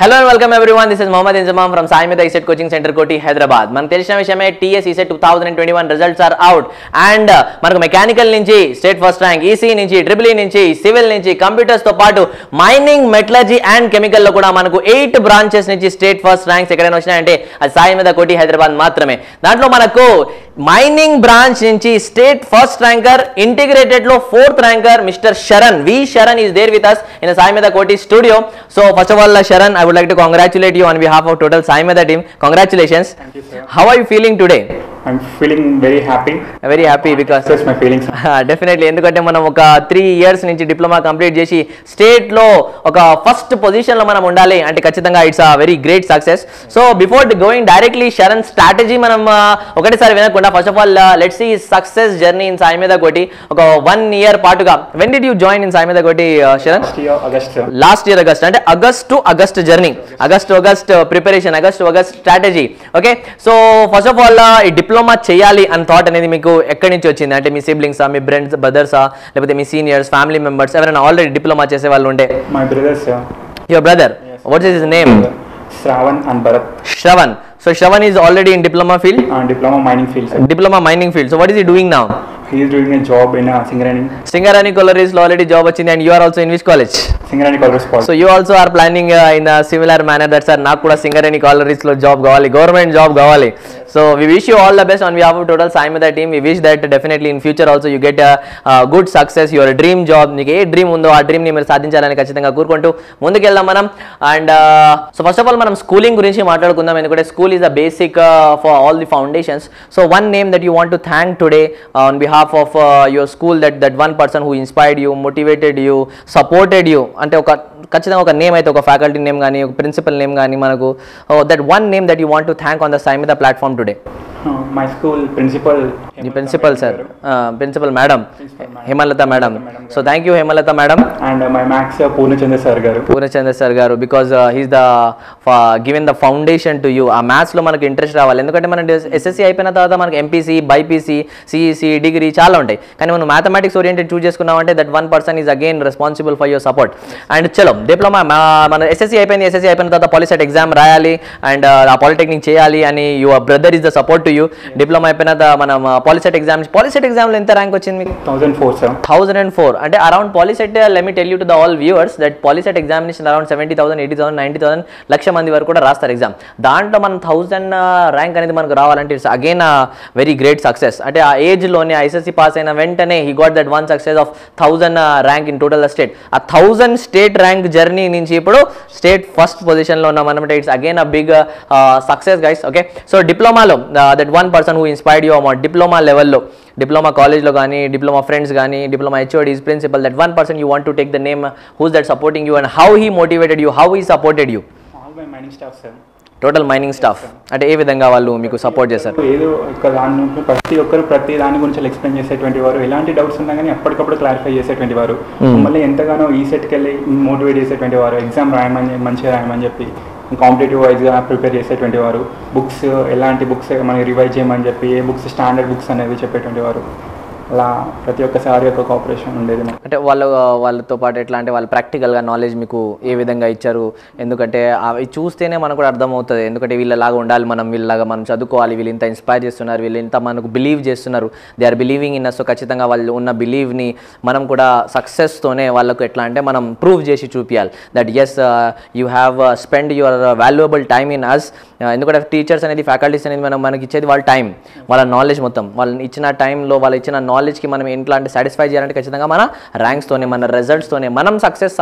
Hello and welcome everyone this is Mohammed Inzamam from Saimedha ECET coaching centre Koti Hyderabad మనకు తెలిసిన విషయమే TS ECET two thousand and twenty one results are out and మనకు mechanical నుంచి state first rank EC నుంచి triple E నుంచి civil నుంచి computers తో పాటు మైనింగ్ మెటలర్జీ అండ్ కెమికల్ లో కూడా మనకు ఎయిట్ బ్రాంచెస్ నుంచి స్టేట్ ఫస్ట్ ర్యాంక్స్ ఎక్కడైనా వచ్చినాయంటే అది సాయి మీద కోటి హైదరాబాద్ మాత్రమే దాంట్లో మనకు మైనింగ్ బ్రాంచ్ నుంచి స్టేట్ ఫస్ట్ ర్యాంకర్ ఇంటిగ్రేటెడ్ లో fourth ranker mister Sharan V Sharan is there with us in Sai మీద Koti studio so first of all Sharan I would like to congratulate you on behalf of total Sai మీద team congratulations Thank you, sir. How are you feeling today I'm feeling very happy. Very happy because Express my feelings. Definitely ఎందుకంటే మనం ఒక three years నుంచి diploma complete చేసి state లో ఒక first position లో మనం ఉండాలి అంటే ఖచ్చితంగా it's a very great success so before going directly Sharan strategy మనం uh, ఒకటేసారి వినకుండా ఫస్ట్ ఆఫ్ ఆల్ లెట్స్ ఈ సక్సెస్ జర్నీ ఇన్ సాయి మీద కోటి ఒక వన్ ఇయర్ పాటుగా when did you join in Sai మీద Koti Sharan Last year, August. Last year August అంటే August to August journey August August preparation August August strategy okay so first of all ఈ diploma చేయాలి అని thought అనేది మీకు ఎక్కడి నుంచి వచ్చింది అంటే మీ సిబ్లింగ్సా మీ ఫ్రెండ్స్ బ్రదర్సా లేకపోతే మీ సీనియర్స్ ఫ్యామిలీ మెంబర్స్ ఎవరైనా ఆల్రెడీ డిప్లొమా చేసే వాళ్ళు ఉంటే My brothers, sir. Your brother what's is name Shravan and Bharat. Shravan so Shravan is already in diploma field Uh, diploma mining field, sir. Diploma mining field so what is he doing now He is doing a job in uh, Singarani, Singarani collieries లో already job వచ్చింది and you are also in which college Singarani College Sport. So you also are planning in similar manner that sir నాకు కూడా Singareni collieries లో job కావాలి government job కావాలి so we wish you all the best on behalf total Sai మీద team we wish that definitely in future also you get good success your dream job మీకు ఏ dream ఉందో ఆ డ్రీమ్ ని మీరు సాధించాలని ఖచ్చితంగా కోరుకుంటూ ముందుకెళ్దాం మనం and so first of all మనం స్కూలింగ్ గురించి మాట్లాడుకుందాం ఎందుకంటే school is the basic for all the foundations so one name that you want to thank today on behalf of your school that that one person who inspired you motivated you supported you అంటే ఒక ఖచ్చితంగా ఒక name అయితే ఒక faculty name కానీ ఒక principal name కానీ మనకు that one name that you want to thank on the same the platform today Uh, my school principal. The principal sir principal madam Principal madam. Hemalatha madam madam so thank you Hemalatha madam And uh, my max uh, Purnachandra sir garu. Purnachandra sir garu because he's the given the foundation to you ఆ మ్యాథ్స్లో మనకి interest రావాలి ఎందుకంటే మన SSC అయిపోయిన తర్వాత మనకి MPC BiPC CEC degree చాలా ఉంటాయి కానీ మనం మ్యాథమెటిక్స్ ఓరియంటెడ్ చూస్ చేసుకున్నామంటే that one person is again responsible for your support and చలో డిప్లొమా మన ఎస్ఎస్సీ అయిపోయింది ఎస్ఎస్సీ అయిపోయిన తర్వాత పాలిసెట్ ఎగ్జామ్ రాయాలి అండ్ ఆ పాలిటెక్నిక్ చేయాలి అని your brother is the support to you diploma అయిపోయిన తర్వాత మనం పాలిసెట్ ఎగ్జామ్ పాలిసెట్ ఎగ్జామ్లో ఎంత ర్యాంక్ వచ్చింది మీకు 2004, sir. థౌసండ్ అండ్ ఫోర్ అంటే around POLYCET let me tell you to the all viewers that POLYCET examination around seventy thousand eighty thousand ninety thousand lakh మంది వరకు కూడా రాస్తారు ఎగ్జామ్ దాంట్లో మనం థౌసండ్ ర్యాంక్ అనేది మనకు రావాలంటే it's again very great success అంటే ఆ ఏజ్లోనే ఐఎస్ఎస్సి పాస్ అయిన వెంటనే he got that one success of thousand rank in total state ఆ థౌసండ్ స్టేట్ ర్యాంక్ జర్నీ నుంచి ఇప్పుడు స్టేట్ ఫస్ట్ పొజిషన్లో ఉన్నాం అనమాట it's again a big success guys okay so డిప్లొమాలో that one person who inspired you amount diploma లెవెల్లో diploma కాలేజ్లో కానీ డిప్లొమా ఫ్రెండ్స్ కానీ diploma HODs principal that one person you want to take the name who's that supporting you and how he motivated you how he supported you All my mining staff, sir. Total mining staff అంటే ఏ విధంగా వాళ్ళు మీకు support చేశారు ఏదో ఒక దాని నుంచి ప్రతి ఒక్కరు ప్రతి దాని గురించి ఎక్స్ప్లెయిన్ చేసేటువంటి వారు ఎలాంటి డౌట్స్ ఉన్నా కానీ అప్పటికప్పుడు క్లారిఫై చేసేటువంటి వారు మళ్ళీ ఎంతగానో ఈ సెట్కి వెళ్ళి మోటివేట్ చేసేటువంటి వారు ఎగ్జామ్ రాయమని మంచిగా రాయమని చెప్పి కాంపిటేటివ్ వైజ్గా ప్రిపేర్ చేసేటువంటి వారు బుక్స్ ఎలాంటి బుక్స్ మనకి రివైజ్ చేయమని చెప్పి ఏ బుక్స్ స్టాండర్డ్ బుక్స్ అనేవి చెప్పేటువంటి వారు అలా ప్రతి ఒక్కసారి ఒక కోఆపరేషన్ ఉండేది మాకు అంటే వాళ్ళు వాళ్ళతో పాటు ఎట్లా అంటే వాళ్ళు ప్రాక్టికల్గా నాలెడ్జ్ మీకు ఏ విధంగా ఇచ్చారు ఎందుకంటే అవి చూస్తేనే మనకు కూడా అర్థమవుతుంది ఎందుకంటే వీళ్ళలాగా ఉండాలి మనం వీళ్ళలాగా మనం చదువుకోవాలి వీళ్ళు ఇంత ఇన్స్పైర్ చేస్తున్నారు వీళ్ళు ఇంత మనకు బిలీవ్ చేస్తున్నారు they are believing in so ఖచ్చితంగా వాళ్ళు ఉన్న బిలీవ్ని మనం కూడా సక్సెస్తోనే వాళ్ళకు ఎట్లా అంటే మనం ప్రూవ్ చేసి చూపించాలి that as you have spend your valuable time in us ఎందుకంటే టీచర్స్ అనేది ఫ్యాకల్టీస్ అనేది మనం మనకి ఇచ్చేది వాళ్ళ టైం వాళ్ళ నాలెడ్జ్ మొత్తం వాళ్ళని ఇచ్చిన టైంలో వాళ్ళు ఇచ్చిన నాలెడ్జ్కి మనం ఎట్లా అంటే సాటిస్ఫై చేయాలంటే ఖచ్చితంగా మన ర్యాంక్స్తోనే మన రిజల్ట్స్తోనే మనం సక్సెస్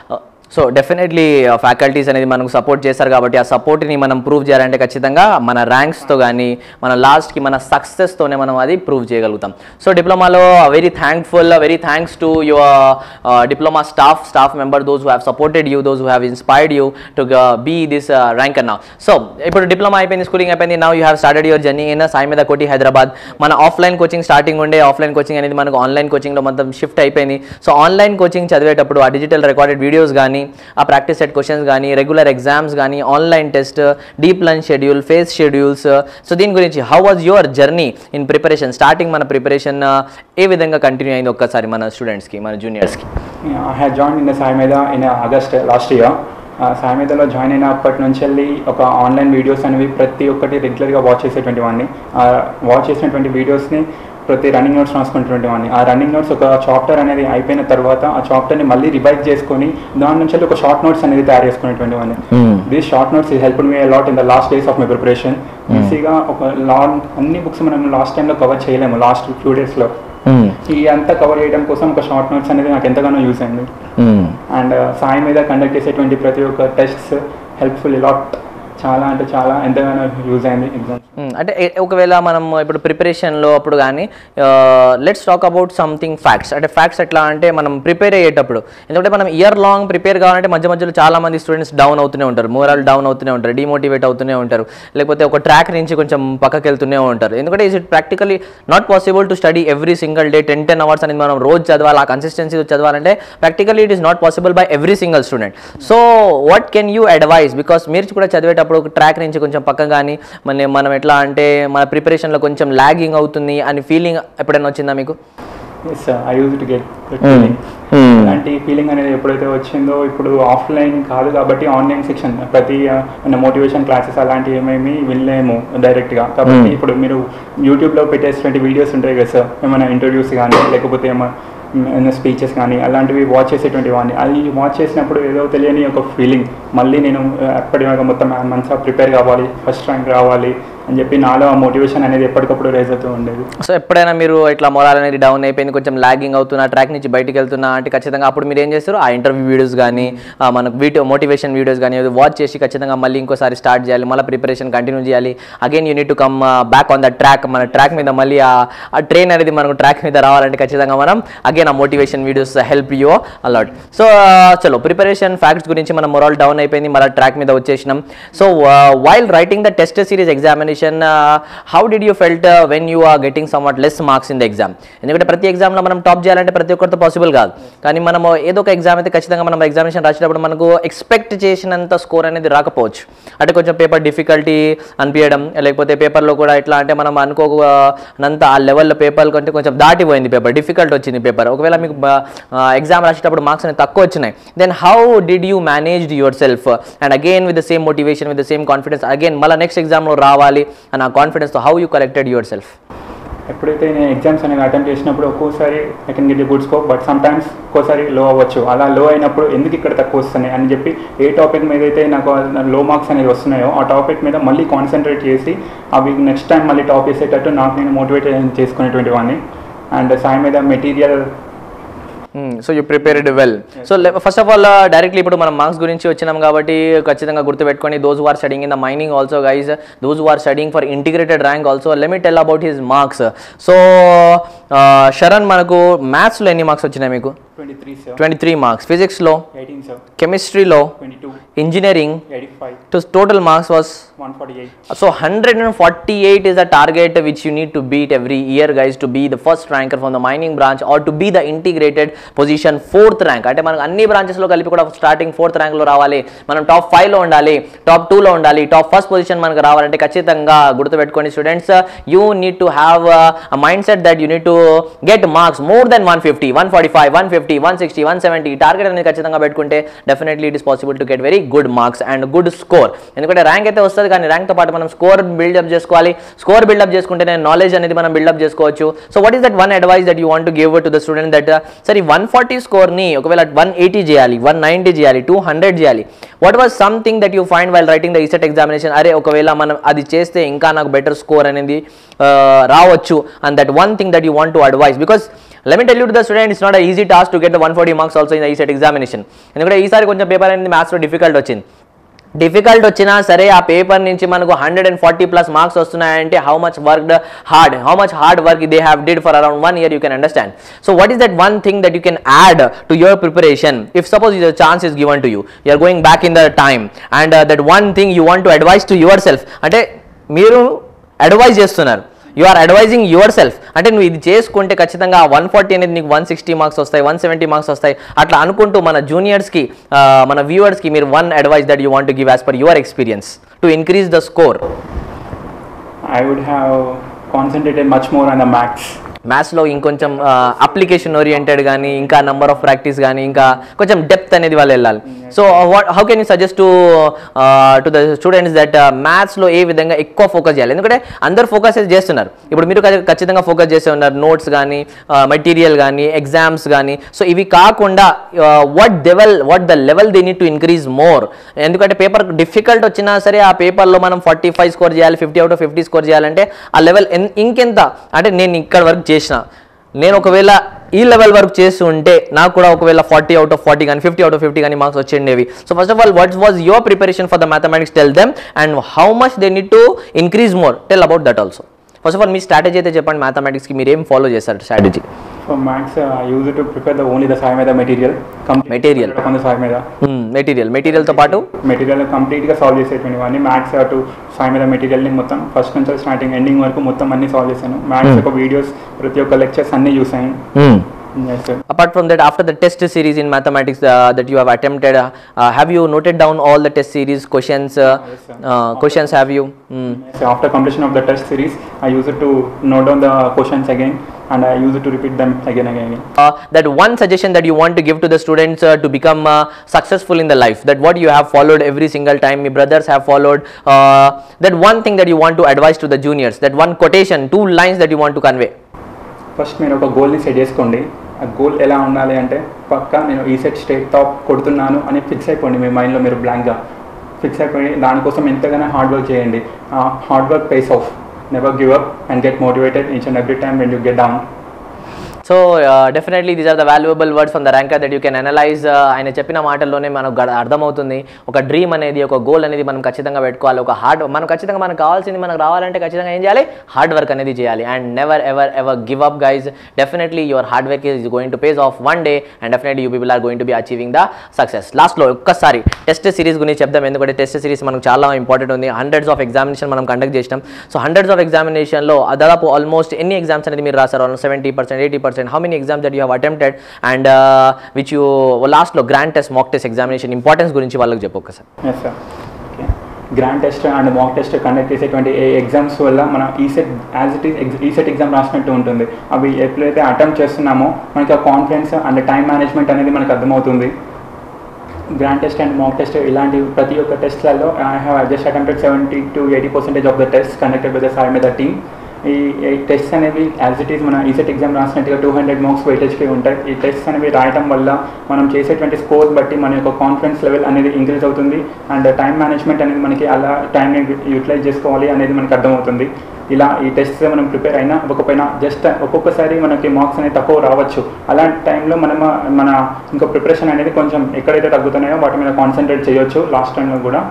సో డెఫినెట్లీ ఫ్యాకల్టీస్ అనేది మనకు సపోర్ట్ చేస్తారు కాబట్టి ఆ సపోర్ట్ని మనం ప్రూవ్ చేయాలంటే ఖచ్చితంగా మన ర్యాంక్స్తో కానీ మన లాస్ట్కి మన సక్సెస్తోనే మనం అది ప్రూవ్ చేయగలుగుతాం సో డిప్లొమాలో very thankful very thanks to your diploma staff staff member those who have supported you those who have inspired you to be this rank అన్న సో ఇప్పుడు డిప్లొమా అయిపోయింది స్కూలింగ్ అయిపోయింది now you have started your journey in Sai మీద కోటి హైదరాబాద్ మన offline coaching starting ఉండే offline coaching అనేది మనకు online కోచింగ్లో మొత్తం షిఫ్ట్ అయిపోయింది సో ఆన్లైన్ కోచింగ్ చదివేటప్పుడు ఆ డిజిటల్ రికార్డెడ్ వీడియోస్ కానీ ఆ ప్రాక్టీస్ సెట్ క్వశ్చన్స్ కానీ రెగ్యులర్ ఎగ్జామ్స్ కానీ online test deep lunch schedule face schedules so దీని గురించి how was your journey in preparation starting మన ప్రిపరేషన్ ఏ విధంగా కంటిన్యూ అయింది ఒక్కసారి మన స్టూడెంట్స్కి మన జూనియర్స్కి I had joined in the Sai Meda in uh, August uh, last year. సామెతలో జాయిన్ అయినప్పటి నుంచి వెళ్ళి ఒక ఆన్లైన్ వీడియోస్ అనేవి ప్రతి ఒక్కటి రెగ్యులర్గా వాచ్ చేసేటువంటి వాడిని వాచ్ చేసినటువంటి వీడియోస్ని ప్రతి రన్నింగ్ నోట్స్ రాసుకుంటున్నటువంటి వాడిని ఆ రన్నింగ్ నోట్స్ ఒక చాప్టర్ అనేది అయిపోయిన తర్వాత ఆ చాప్టర్ని మళ్ళీ రివైజ్ చేసుకొని దాని నుంచి వెళ్ళి ఒక షార్ట్ నోట్స్ అనేది తయారు చేసుకునేటువంటి వాడిని దీస్ షార్ట్ నోట్స్ ఈ help me lot in the last days of my preparation ఈజీగా ఒక లాంగ్ అన్ని బుక్స్ మనం లాస్ట్ టైంలో కవర్ చేయలేము లాస్ట్ ఫ్యూ డేస్లో ఈ అంతా కవర్ చేయడం కోసం ఒక షార్ట్ నోట్స్ అనేది నాకు ఎంతగానో యూస్ అయింది అండ్ సాయి మీద కండక్ట్ చేసేటువంటి ప్రతి ఒక్క టెస్ట్స్ హెల్ప్ఫుల్ లాట్ చాలా అంటే చాలా ఎంతగానో యూజ్ అయింది ఎగ్జామ్స్ మ్మ్. అంటే ఏ- ఒకవేళ మనం ఇప్పుడు ప్రిపరేషన్లో అప్పుడు కానీ let's talk about something facts అంటే ఫ్యాక్ట్స్ ఎట్లా అంటే మనం ప్రిపేర్ అయ్యేటప్పుడు ఎందుకంటే మనం ఇయర్ లాంగ్ ప్రిపేర్ కావాలంటే మధ్య మధ్యలో చాలా మంది స్టూడెంట్స్ డౌన్ అవుతూనే ఉంటారు మోరల్ డౌన్ అవుతూనే ఉంటారు డిమోటివేట్ అవుతూనే ఉంటారు లేకపోతే ఒక ట్రాక్ నుంచి కొంచెం పక్కకి వెళ్తూనే ఉంటారు ఎందుకంటే is it practically not possible to study every single day ten ten hours అనేది మనం రోజు చదవాలి ఆ కన్సిస్టెన్సీ చదవాలంటే practically it is not possible by every single student so what can you advise because మీరు కూడా చదివేటప్పుడు ఒక ట్రాక్ నుంచి కొంచెం పక్క కానీ మన మనం ఎట్లా అంటే మన ప్రిపరేషన్లో కొంచెం లాగింగ్ అవుతుంది అని ఫీలింగ్ ఎప్పుడైనా వచ్చిందా మీకు yes I use to get feeling అలాంటి ఫీలింగ్ అనేది ఎప్పుడైతే వచ్చిందో ఇప్పుడు ఆఫ్లైన్ కాదు కాబట్టి ఆన్లైన్ సెక్షన్ ప్రతి మోటివేషన్ క్లాసెస్ అలాంటివి ఏమేమి వినలేము డైరెక్ట్గా కాబట్టి ఇప్పుడు మీరు యూట్యూబ్లో పెట్టేటువంటి వీడియోస్ ఉంటాయి కదా సార్ ఏమైనా ఇంటర్వ్యూస్ కానీ లేకపోతే ఏమైనా స్పీచెస్ కానీ అలాంటివి వాచ్ చేసేటువంటి వాడిని అది వాచ్ చేసినప్పుడు ఏదో తెలియని ఒక ఫీలింగ్ మళ్ళీ నేను ఎప్పటిలాగా మొత్తం మంచిగా ప్రిపేర్ కావాలి ఫస్ట్ ర్యాంక్ రావాలి అని చెప్పి నాలో ఆ మోటివేషన్ అనేది ఎప్పటికప్పుడు రేజ్ అవుతూ ఉండేది సో ఎప్పుడైనా మీరు ఇట్లా మొరాల్ అనేది డౌన్ అయిపోయింది కొంచెం లాగింగ్ అవుతున్నా ట్రాక్ నుంచి బయటికి వెళ్తున్నా అంటే ఖచ్చితంగా అప్పుడు మీరు ఏం చేస్తారు ఆ ఇంటర్వ్యూ వీడియోస్ కానీ ఆ మనకు వీడియో మోటివేషన్ వీడియోస్ కానీ వాచ్ చేసి ఖచ్చితంగా మళ్ళీ ఇంకోసారి స్టార్ట్ చేయాలి మళ్ళీ ప్రిపరేషన్ కంటిన్యూ చేయాలి again you need to come back on the track మన ట్రాక్ మీద మళ్ళీ ఆ ట్రైన్ అనేది మనకు ట్రాక్ మీద రావాలంటే ఖచ్చితంగా మనం అగైన్ ఆ motivation videos help you a lot so చలో ప్రిపరేషన్ ఫ్యాక్ట్స్ గురించి మనం మొరాల్ డౌన్ అయిపోయింది మళ్ళీ ట్రాక్ మీద వచ్చేసినాం so while writing the test series examination how did you felt when you are getting somewhat less marks in the exam ఎందుకంటే ప్రతి ఎగ్జామ్లో మనం టాప్ చేయాలంటే ప్రతి ఒక్కరితో పాసిబుల్ కాదు కానీ మనం ఏదో ఒక ఎగ్జామ్ అయితే ఖచ్చితంగా మనం ఎగ్జామినేషన్ రాసేటప్పుడు మనకు ఎక్స్పెక్ట్ చేసినంత స్కోర్ అనేది రాకపోవచ్చు అంటే కొంచెం పేపర్ డిఫికల్టీ అనిపించడం లేకపోతే పేపర్లో కూడా ఎట్లా అంటే మనం అనుకోనంత ఆ లెవెల్లో పేపర్ కంటే కొంచెం దాటిపోయింది పేపర్ డిఫికల్ట్ వచ్చింది పేపర్ ఒకవేళ మీకు ఎగ్జామ్ రాసేటప్పుడు మార్క్స్ అనేవి తక్కువ వచ్చినాయి then how did you manage yourself and again with the same motivation with the same confidence again మళ్ళీ నెక్స్ట్ ఎగ్జామ్లో రావాలి అని ఆ కాన్ఫిడెన్స్తో how you collected yourself ఎప్పుడైతే నేను ఎగ్జామ్స్ అనేది అటెంప్ట్ చేసినప్పుడు ఒక్కోసారి I can get good scope but sometimes ఒక్కోసారి లో అవ్వచ్చు అలా లో అయినప్పుడు ఎందుకు ఇక్కడ తక్కువ వస్తున్నాయి అని చెప్పి ఏ టాపిక్ మీద అయితే నాకు లో మార్క్స్ అనేది వస్తున్నాయో ఆ టాపిక్ మీద మళ్ళీ కాన్సన్ట్రేట్ చేసి అవి నెక్స్ట్ టైం మళ్ళీ టాప్ చేసేటట్టు నాకు నేను మోటివేట్ చేసుకునేటువంటి వాడిని అండ్ Sai Meda material so you prepared well so first of all directly ఇప్పుడు మనం మార్క్స్ గురించి వచ్చినాం కాబట్టి ఖచ్చితంగా గుర్తుపెట్టుకొని those are studying in the mining also guys those are studying for integrated rank also లెమిట్ tell about his marks so Sharan మనకు మ్యాథ్స్లో ఎన్ని మార్క్స్ వచ్చినాయి మీకు twenty three sir twenty three marks ఫిజిక్స్లో ఎయిటీన్ సార్ కెమిస్ట్రీలో twenty two engineering eighty five to total marks was one forty eight So 148 is the target which you need to beat every year, guys, to be the first ranker from the mining branch or to be the integrated position fourth rank. అంటే మనకు అన్ని బ్రాంచెస్లో కలిపి కూడా starting fourth ర్యాంక్లో రావాలి మనం top ఫైవ్లో ఉండాలి top టూలో ఉండాలి టాప్ ఫస్ట్ పొజిషన్ మనకు రావాలంటే ఖచ్చితంగా గుర్తుపెట్టుకోండి students you need to have a mindset that you need to get marks more than one fifty one forty five one fifty one sixty one seventy target అనేది ఖచ్చితంగా పెట్టుకుంటే definitely it is possible to get very good marks and good score ఎందుకంటే rank అయితే వస్తుంది కానీ ర్యాంక్తో పాటు మనం స్కోర్ బిల్డప్ చేసుకోవాలి స్కోర్ బిల్డప్ చేసుకుంటేనే నాలెడ్జ్ అనేది మనం బిల్డప్ చేసుకోవచ్చు so what is that one advice that you want to give to the student that సరే వన్ ఫార్టీ స్కోర్ని ఒకవేళ వన్ ఎయిటీ చేయాలి వన్ నైంటీ చేయాలి టూ హండ్రెడ్ చేయాలి what was something that you find while writing the ECET examination అరే ఒకవేళ మనం అది చేస్తే ఇంకా నాకు బెటర్ స్కోర్ అనేది uh, రావచ్చు and that one thing that you want to advise because let me tell you to the student it's not easy task to get the one forty marks also in the ECET examination ఎందుకంటే ఈసారి కొంచెం paper అనేది మ్యాథ్స్లో difficult వచ్చింది difficult వచ్చినా సరే ఆ paper నుంచి మనకు hundred and forty plus marks వస్తున్నాయంటే how much work hard how much hard work they have did for around one year you can understand so what is that one thing that you can add to your preparation if suppose the chance is given to you you're going back in the time and that one thing you want to advise to yourself అంటే మీరు advise చేస్తున్నారు you are advising yourself అంటే నువ్వు ఇది చేసుకుంటే ఖచ్చితంగా one forty అనేది నీకు వన్ సిక్స్టీ మార్క్స్ వస్తాయి వన్ సెవెంటీ మార్క్స్ వస్తాయి అట్లా అనుకుంటూ మన జూనియర్స్కి మన వ్యూవర్స్కి మీరు one advice that you want give as per your experience to increase the score I would have concentrated much more on the maths మ్యాథ్స్లో ఇంకొంచెం అప్లికేషన్ ఓరియంటెడ్ కానీ ఇంకా నంబర్ ఆఫ్ ప్రాక్టీస్ కానీ ఇంకా కొంచెం డెప్త్ అనేది వాళ్ళు వెళ్ళాలి so what how can you suggest to to the students that మ్యాథ్స్లో ఏ విధంగా ఎక్కువ ఫోకస్ చేయాలి ఎందుకంటే అందరు ఫోకస్ చేస్తున్నారు ఇప్పుడు మీరు ఖచ్చి- ఖచ్చితంగా ఫోకస్ చేస్తూ ఉన్నారు నోట్స్ కానీ మెటీరియల్ కానీ ఎగ్జామ్స్ కానీ సో ఇవి కాకుండా వాట్ డెవల్ what the level they need to increase more ఎందుకంటే పేపర్ డిఫికల్ట్ వచ్చినా సరే ఆ పేపర్లో మనం ఫార్టీ ఫైవ్ స్కోర్ చేయాలి fifty out of fifty score చేయాలంటే ఆ లెవెల్ ఇంకెంత అంటే నేను ఇక్కడ వరకు చేసిన నేను ఒకవేళ ఈ లెవెల్ వరకు చేసి ఉంటే నాకు కూడా ఒకవేళ ఫార్టీ అవుట్ ఆఫ్ ఫార్టీ కానీ ఫిఫ్టీ అవుట్ ఆఫ్ ఫిఫ్టీ కానీ మార్క్స్ వచ్చేవి so first of all what was your preparation for the mathematics tell them and how much they need to increase more tell about that also first of all మీ strategy అయితే చెప్పండి మ్యాథమెటిక్స్కి మీరు ఏం follow చేస్తారు strategy For maths, uh, I use it to prepare the only the Sai Meda material. complete Material. on the Sai Meda. Material మెటీరియల్తో పాటు material కంప్లీట్గా సాల్వ్ చేసేటువంటి అన్ని మ్యాథ్స్ అటు సాయి మీద మెటీరియల్ని మొత్తం ఫస్ట్ నుంచి స్టార్టింగ్ ఎండింగ్ వరకు మొత్తం అన్ని సాల్వ్ చేశాను మ్యాథ్స్ యొక్క వీడియోస్ ప్రతి ఒక్క లెక్చర్స్ అన్ని చూసాను Yes, sir. apart from that after the test series in mathematics uh, that you have attempted uh, uh, have you noted down all the test series questions uh, Yes, sir. uh, questions have you mm. So after completion of the test series, I use it to note down the questions again and I use it to repeat them again and again. uh, that one suggestion that you want to give to the students uh, to become uh, successful in the life that what you have followed every single time my brothers have followed uh, that one thing that you want to advise to the juniors that one quotation two lines that you want to convey first మీరు ఒక గోల్ని set చేసుకోండి ఆ goal ఎలా ఉండాలి అంటే పక్కా నేను ఈ set state top కొడుతున్నాను అని ఫిక్స్ అయిపోండి మీ మైండ్లో మీరు బ్లాంక్గా ఫిక్స్ అయిపోయి దానికోసం ఎంతగానో హార్డ్ వర్క్ చేయండి ఆ hard work pace of never give up and get motivated each and every time when you get down so definitely these are the valuable words from the ranker that you can analyse ఆయన చెప్పిన మాటల్లోనే మనకు గడ- అర్థమవుతుంది ఒక dream అనేది ఒక goal అనేది మనం ఖచ్చితంగా పెట్టుకోవాలి ఒక హార్డ్ మనం ఖచ్చితంగా మనకు కావాల్సింది మనకు రావాలంటే ఖచ్చితంగా ఏం చేయాలి హార్డ్ వర్క్ అనేది చేయాలి and never ever ever give up guys definitely your hard work is going to pays off one day and definitely you people are going to be achieving the success లాస్ట్లో ఒక్కసారి test series గురించి చెప్దాం ఎందుకంటే test series మనకు చాలా important ఉంది hundreds of examination మనం conduct చేసినాం సో హండ్రెడ్స్ ఆఫ్ ఎగ్జామినేషన్లో దాదాపు ఆల్మోస్ట్ ఎన్ని ఎగ్జామ్స్ అనేది మీరు రాశారు almost seventy percent eighty percent how many exams that you have attempted and which you లాస్ట్లో grand test mock test examination importance గురించి వాళ్ళకి చెప్పు ఒకసారి yes sir okay grand test and mock test conduct చేసేటువంటి ఏ ఎగ్జామ్స్ వల్ల మన ECET as it is ECET exam రాసినట్టు ఉంటుంది అవి ఎప్పుడైతే అటెంప్ట్ చేస్తున్నామో మనకి ఆ కాన్ఫిడెన్స్ అండ్ టైం మేనేజ్మెంట్ అనేది మనకు అర్థమవుతుంది grand test and mock test ఇలాంటి ప్రతి ఒక్క టెస్ట్లలో I have just attempted seventy two eighty percentage of the test conducted by the Sai మీద టీమ్ ఈ ఈ టెస్ట్ అనేవి యాజ్ ఇట్ ఈస్ మన ఈసెట్ ఎగ్జామ్ రాసినట్టుగా టూ హండ్రెడ్ మార్క్స్ వెయిటేజ్కి ఉంటాయి ఈ టెస్ట్ అనేవి రాయటం వల్ల మనం చేసేటువంటి స్కోర్ బట్టి మన యొక్క కాన్ఫిడెన్స్ లెవెల్ అనేది ఇంక్రీజ్ అవుతుంది అండ్ టైం మేనేజ్మెంట్ అనేది మనకి అలా టైంని యూటిలైజ్ చేసుకోవాలి అనేది మనకి అర్థమవుతుంది ఇలా ఈ టెస్ట్ మనం ప్రిపేర్ అయినా ఒక్కపోయినా జస్ట్ ఒక్కొక్కసారి మనకి మార్క్స్ అనేది తక్కువ రావచ్చు అలాంటి టైంలో మనం మన ఇంకో ప్రిపరేషన్ అనేది కొంచెం ఎక్కడైతే తగ్గుతున్నాయో వాటి మీద కాన్సన్ట్రేట్ చేయొచ్చు లాస్ట్ టైంలో కూడా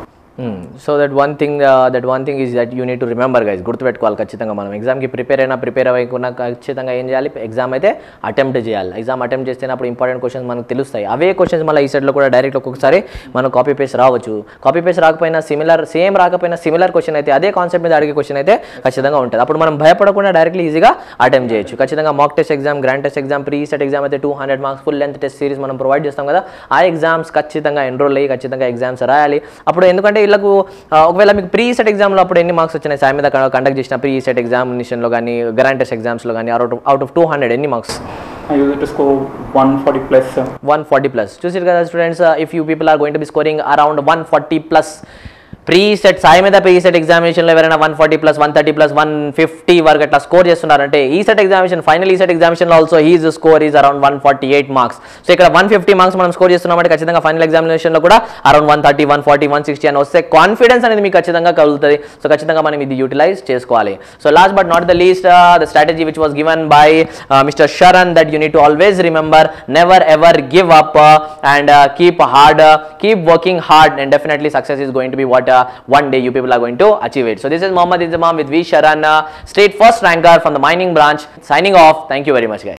so that one thing that one thing is that you need to remember guys గుర్తుపెట్టుకోవాలి ఖచ్చితంగా మనం ఎగ్జామ్కి ప్రిపేర్ అయినా ప్రిపేర్ అవ్వకుండా ఖచ్చితంగా ఏం చేయాలి ఎగ్జామ్ అయితే అటెంప్ట్ చేయాలి ఎగ్జామ్ అటెంప్ట్ చేస్తే అప్పుడు ఇంపార్టెంట్ క్వశ్చన్స్ మనకు తెలుస్తాయి అవే క్వశ్చన్స్ మళ్ళీ ఈ సెట్లో కూడా డైరెక్ట్ ఒక్కొక్కసారి మనం కాపీ పేస్ట్ రావచ్చు కాపీ పేస్ట్ రాకపోయినా సిమిలర్ సేమ్ రాకపోయినా సిమిలర్ క్వశ్చన్ అయితే అదే కాన్సెప్ట్ మీద అడిగే క్వశ్చన్ అయితే ఖచ్చితంగా ఉంటుంది అప్పుడు మనం భయపడకుండా డైరెక్ట్లీ ఈజీగా అటెంప్ట్ చేయొచ్చు ఖచ్చితంగా mock test exam grand test exam pre CET exam అయితే two hundred marks full length test series మనం ప్రొవైడ్ చేస్తాం కదా ఆ ఎగ్జామ్స్ ఖచ్చితంగా ఎన్రోల్ అయ్యి ఖచ్చితంగా ఎగ్జామ్స్ రాయాలి అప్పుడు ఎందుకంటే వీళ్ళకు ఆ, ఒకవేళ మీకు ప్రీ సెట్ ఎగ్జామ్లో అప్పుడు ఎన్ని మార్క్స్ వచ్చినాయి సాయి మీద కండక్ట్ చేసిన ప్రీ సెట్ ఎగ్జామినేషన్లో కానీ గ్రాండ్ టెస్ట్ ఎగ్జామ్స్లో కానీ out out of two hundred ఎన్ని marks I use to score one forty plus one forty plus చూసారు కదా students if you people are going to be scoring around one forty plus pre CET Sai Meda pre CET ఎగ్జామినేషన్లో ఎవరైనా one forty plus one thirty plus one fifty వరకు అట్లా score చేస్తున్నారంటే ECET examination final ECET ఎగ్జామినేషన్లో also his score is around one forty eight marks so ఇక్కడ one fifty marks మనం score చేస్తున్నామంటే ఖచ్చితంగా ఫైనల్ ఎగ్జామినేషన్లో కూడా around one thirty one forty one sixty అని వస్తే కాన్ఫిడెన్స్ అనేది మీకు ఖచ్చితంగా కలుగుతుంది సో ఖచ్చితంగా మనం ఇది యూటిలైజ్ చేసుకోవాలి so last but not the least the strategy which was given by mister Sharan that you need to always remember never ever give up and keep hard keep working hard and definitely success is going to be what uh, one day you people are going to achieve it. So this is Mohammad Inzamam with V Sharan, uh, state first ranker from the mining branch. Signing off. Thank you very much, guys.